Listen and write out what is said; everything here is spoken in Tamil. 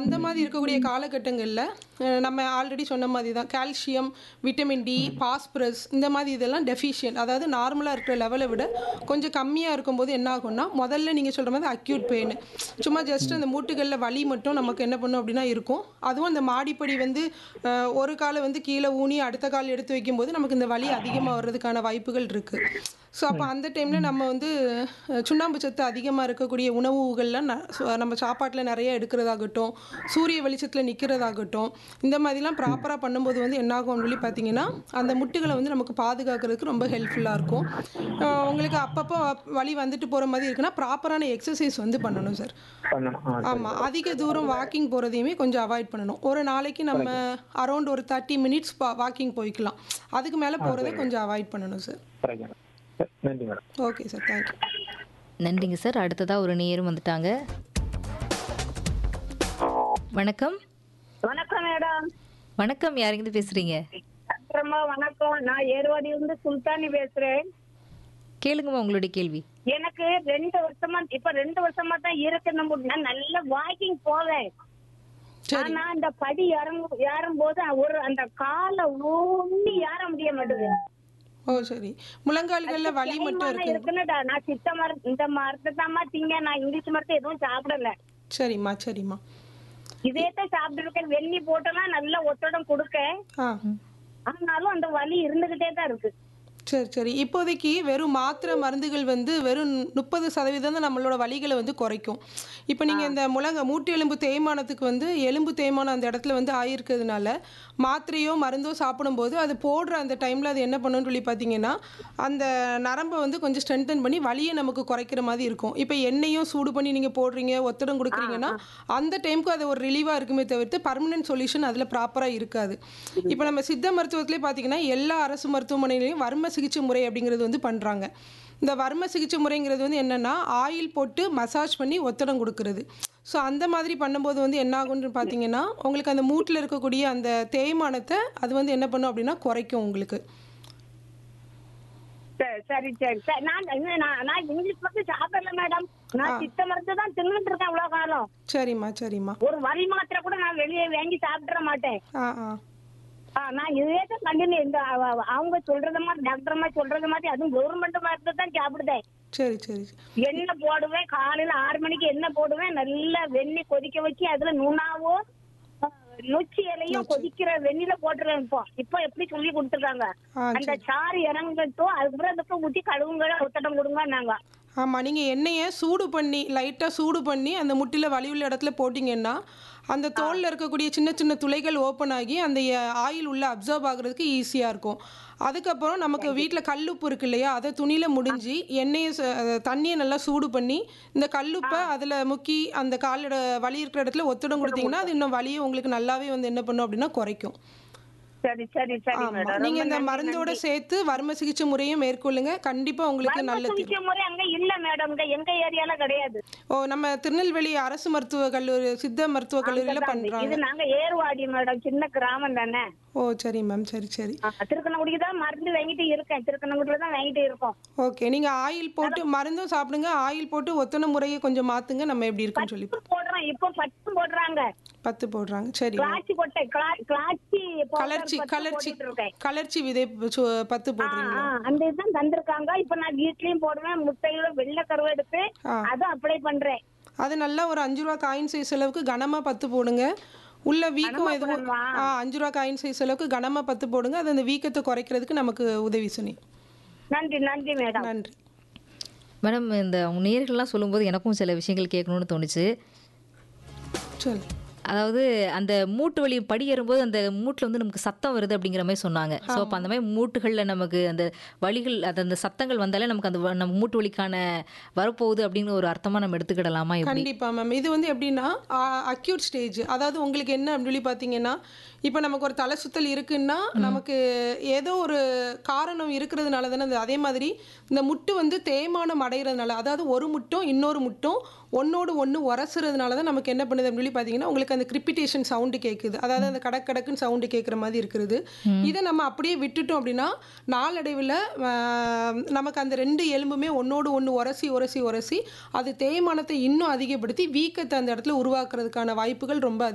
அந்த மாதிரி இருக்கக்கூடிய காலகட்டங்களில் நம்ம ஆல்ரெடி சொன்ன மாதிரி தான் கால்சியம் விட்டமின் டி பாஸ்பரஸ் இந்த மாதிரி இதெல்லாம் டெஃபிஷியன்ட் அதாவது நார்மலாக இருக்கிற லெவலை விட கொஞ்சம் கம்மியாக இருக்கும்போது என்ன ஆகும்னா முதல்ல நீங்கள் சொல்கிற மாதிரி அக்யூட் பெயின் சும்மா ஜஸ்ட் அந்த மூட்டுகளில் வலி மட்டும் நமக்கு என்ன பண்ணும் அப்படின்னா இருக்கும் அதுவும் அந்த மாடிப்படி வந்து அஹ், ஒரு காலை வந்து கீழே ஊனி அடுத்த கால் எடுத்து வைக்கும்போது நமக்கு இந்த வலி அதிகமாக வர்றதுக்கான வாய்ப்புகள் இருக்குது ஸோ அப்போ அந்த டைமில் நம்ம வந்து அஹ், சுண்ணாம்பு சத்து அதிகமாக இருக்கக்கூடிய உணவுகள்லாம் ந- சு- நம்ம சாப்பாட்டில் நிறைய எடுக்கிறதாகட்டும் சூரிய வெளிச்சத்தில் நிற்கிறதாகட்டும் இந்த மாதிரிலாம் ப்ராப்பராக பண்ணும்போது வந்து என்னாகும் சொல்லி பார்த்தீங்கன்னா அந்த முட்டுகளை வந்து நமக்கு பாதுகாக்கிறதுக்கு ரொம்ப ஹெல்ப்ஃபுல்லாக இருக்கும் அஹ், உங்களுக்கு அப்பப்போ வலி வந்துட்டு போகிற மாதிரி இருக்குன்னா ப்ராப்பரான எக்ஸசைஸ் வந்து பண்ணணும் சார் பண்ணணும் ஆ, சரி. ஆமாம் அதிக தூரம் வாக்கிங் போகிறதையுமே கொஞ்சம் அவாய்ட் பண்ணணும் ஒரு நாளைக்கு நம்ம அரௌண்ட் ஒரு தேர்ட்டி மினிட்ஸ் வாக்கிங் போய்க்கலாம் அதுக்கு மேலே போகிறத கொஞ்சம் அவாய்ட் பண்ணணும் சார் சரிங்க மேடம் சரி, நன்றி மேடம் ஓகே சார் தேங்க்யூ நன்றிங்க சார் அடுத்ததாக ஒரு நேயரும் வந்துட்டாங்க வணக்கம் வணக்கம் மேடம் வணக்கம் யாருங்கிட்ட பேசுறீங்க அப்புறமா வணக்கம் நான் ஏர்வாடி இருந்து சுல்தானி பேசுறேன் கேளுங்கம்மா உங்களுடைய கேள்வி எனக்கு ரெண்டு வருஷமா இப்ப ரெண்டு வருஷமா தான் இருக்கு நம்ம நான் நல்ல வாக்கிங் போவேன் சரி ஆனா அந்த படி இறங்கும் ஏறும் போது ஒரு அந்த காலை ஊனி ஏற முடிய மாட்டேங்குது ஓ சரி முழங்கால்களில் வலி மட்டும் தேய்மானம் இருக்கு இருக்குன்னுடா நான் சித்த மருந்து இந்த மரத்தை தாம்மா திங்க நான் இங்கிலீஷ் மரத்தை எதுவும் சாப்பிடல சரிம்மா சரிம்மா இதே தான் சாப்பிட்டு இருக்கேன் வெண்ணி போட்டெல்லாம் நல்ல ஒத்தடம் கொடுக்க ஆ ஆனாலும் அந்த வலி இருந்துகிட்டே தான் இருக்கு சரி சரி இப்போதைக்கு வெறும் மாத்திரை மருந்துகள் வந்து வெறும் முப்பது சதவீதம் தான் நம்மளோட வலிகளை வந்து குறைக்கும் இப்போ நீங்கள் இந்த முழங்க மூட்டு எலும்பு தேய்மானத்துக்கு வந்து எலும்பு தேய்மானம் அந்த இடத்துல வந்து ஆயிருக்கிறதுனால மாத்திரையோ மருந்தோ சாப்பிடும்போது அது போடுற அந்த டைமில் அது என்ன பண்ணுன்னு சொல்லி பார்த்தீங்கன்னா அந்த நரம்பை வந்து கொஞ்சம் ஸ்ட்ரென்தன் பண்ணி வலியை நமக்கு குறைக்கிற மாதிரி இருக்கும் இப்போ எண்ணெயும் சூடு பண்ணி நீங்கள் போடுறீங்க ஒத்தடம் கொடுக்குறீங்கன்னா அந்த டைமுக்கு அது ஒரு ரிலீவாக இருக்குமே தவிர்த்து பர்மனன்ட் சொல்யூஷன் அதில் ப்ராப்பராக இருக்காது இப்போ நம்ம சித்த மருத்துவத்திலே பார்த்தீங்கன்னா எல்லா அரசு மருத்துவமனையிலையும் வர்ம சிகிச்சை முறை அப்படிங்கிறது வந்து பண்ணுறாங்க இந்த வர்ம சிகிச்சை முறைங்கிறது வந்து என்னென்னா ஆயில் போட்டு மசாஜ் பண்ணி ஒத்தடம் கொடுக்கறது ஸோ அந்த மாதிரி பண்ணும்போது வந்து என்ன ஆகும்னு பார்த்தீங்கன்னா உங்களுக்கு அந்த மூட்டில் இருக்கக்கூடிய அந்த தேய்மானத்தை அது வந்து என்ன பண்ணும் அப்படின்னா குறைக்கும் உங்களுக்கு சரி சரி சரி சரி நான் இன்னும் நான் நான் இங்கிலீஷ் மட்டும் சாப்பிடல மேடம் நான் சித்த மருந்து தான் தின்னுட்டு இருக்கேன் இவ்வளவு காலம் சரிம்மா சரிம்மா ஒரு வரி மாத்திரை கூட நான் வெளியே வாங்கி சாப்பிட மாட்டேன் ஆ ஆ ஆ, நான் இதே தான் கண்டினியூ இந்த அவ- அவ- அவங்க சொல்றது மாதிரி டாக்டர் அம்மா சொல்றது மாதிரி அதுவும் கவர்மெண்ட் மருந்து தான் சாப்பிடுதேன் சரி சரி எண்ணெய் போடுவேன் காலையில ஆறு மணிக்கு எண்ணெய் போடுவேன் நல்லா வெண்ணெய் கொதிக்க வச்சு அதுல நுணாவோ ஆ, நொச்சி இலையும் கொதிக்கிற வெண்ணில போட்டுருவேன் இப்போ இப்போ எப்படி சொல்லி கொடுத்துருக்காங்க ஆ அந்த சாறு இறங்கட்டும் அதுக்கப்புறம் அதுக்கு ஊத்தி கழுவுங்க ஒத்தடம் கொடுங்க நாங்க ஆமாம் நீங்கள் எண்ணெயை சூடு பண்ணி லைட்டாக சூடு பண்ணி அந்த முட்டியில் வலி உள்ள இடத்துல போட்டிங்கன்னா அந்த தோலில் இருக்கக்கூடிய சின்ன சின்ன துளைகள் ஓப்பன் ஆகி அந்த ஆயில் உள்ள அப்சர்வ் ஆகுறதுக்கு ஈஸியாக இருக்கும் அதுக்கப்புறம் நமக்கு வீட்டில் கல்லுப்பு இருக்கு இல்லையா அதை துணியில் முடிஞ்சு எண்ணெயை ச- அஹ் தண்ணியை நல்லா சூடு பண்ணி இந்த கல்லுப்பை அதில் முக்கி அந்த காலோட வலி இருக்கிற இடத்துல ஒத்தடம் கொடுத்தீங்கன்னா அது இன்னும் வலியை உங்களுக்கு நல்லாவே வந்து என்ன பண்ணும் அப்படின்னா குறைக்கும் சரி சரி சரி ஆமா மேடம் நீங்க இந்த மருந்தோட சேர்த்து வர்ம சிகிச்சை முறையும் மேற்கொள்ளுங்க கண்டிப்பா உங்களுக்கு நல்ல தீர்வு சிகிச்சை முறை அங்க இல்ல மேடம் இங்க எங்க ஏரியால கிடையாது ஓ நம்ம திருநெல்வேலி அரசு மருத்துவ கல்லூரி சித்த மருத்துவ கல்லூரியில பண்றாங்க இது நாங்க ஏர்வாடி மேடம் சின்ன கிராமம் தானே ஓ சரி மேம் சரி சரி ஆ, திருக்கணங்குடிக்கு தான் மருந்து வாங்கிட்டு இருக்கேன் திருக்கணங்குடியில தான் வாங்கிட்டு இருக்கோம் ஓகே நீங்க ஆயில் போட்டு மருந்தும் சாப்பிடுங்க ஆயில் போட்டு ஒத்தனை முறையை கொஞ்சம் மாத்துங்க நம்ம எப்படி இருக்குன்னு சொல்லி பத்து போடுறோம் இப்போ பத்து போடுறாங்க பத்து போடுறாங்க சரி கிளாச்சி கொட்டை கிளா- கிளாச்சி powder கலர்ச்சி பத்து கலர்ச்சி போட்டுட்டு இருக்கேன் கலர்ச்சி விதை சு- பத்து ஆ, போடுறீங்க ஆ, அந்த இதுதான் தந்திருக்காங்க இப்ப நான் வீட்லயும் போடுவேன் முட்டையோட வெள்ளை கருவை எடுத்து ஆ. அதுவும் அப்ளை பண்றேன் அது நல்லா ஒரு அஞ்சு ரூபா காயின் சைஸ் அளவுக்கு கனமா பத்து போடுங்க உள்ள வீக்கம் எதுவும் போடணுமா? ஆ அஞ்சு ரூபா காயின் சைஸ் அளவுக்கு கனமா பத்து போடுங்க அது அந்த வீக்கத்தை குறைக்கிறதுக்கு நமக்கு உதவி சொன்னி நன்றி நன்றி மேடம் நன்றி மேடம் இந்த அவங்க நேர்கள்லாம் சொல்லும்போது எனக்கும் சில விஷயங்கள் கேட்கணும்னு தோணுச்சு சொல்லு அதாவது அந்த மூட்டு வலி படி ஏறும்போது அந்த மூட்டில் வந்து நமக்கு சத்தம் வருது அப்படிங்கிற மாதிரி சொன்னாங்க ஸோ அப்போ அந்த மாதிரி மூட்டுகளில் நமக்கு அந்த வலிகள் அது அந்த சத்தங்கள் வந்தாலே நமக்கு அந்த வ- நம்ம மூட்டு வலிக்கான வரப்போகுது அப்படின்னு ஒரு அர்த்தமாக நம்ம எடுத்துக்கிடலாமா எப்படி கண்டிப்பா மேம் இது வந்து எப்படின்னா அக்யூட் ஸ்டேஜ் அதாவது உங்களுக்கு என்ன அப்படின்னு சொல்லி பார்த்தீங்கன்னா இப்போ நமக்கு ஒரு தலை சுத்தல் இருக்குன்னா நமக்கு ஏதோ ஒரு காரணம் இருக்கிறதுனால தானே அது அதே மாதிரி இந்த முட்டு வந்து தேய்மானம் அடைகிறதுனால அதாவது ஒரு முட்டும் இன்னொரு முட்டும் ஒன்னோடு ஒன்று உரசுறதுனால தான் நமக்கு என்ன பண்ணுது அப்படின்னு சொல்லி பார்த்தீங்கன்னா உங்களுக்கு அந்த கிரிப்பிட்டேஷன் சவுண்டு கேட்குது அதாவது அந்த கடக் கடக்குன்னு சவுண்டு கேட்குற மாதிரி இருக்கிறது இதை நம்ம அப்படியே விட்டுட்டோம் அப்படின்னா நாளடைவில் நமக்கு அந்த ரெண்டு எலும்புமே ஒன்னோடு ஒன்று உரசி உரசி உரசி அது தேய்மானத்தை இன்னும் அதிகப்படுத்தி வீக்கத்தை அந்த இடத்துல உருவாக்குறதுக்கான வாய்ப்புகள் ரொம்ப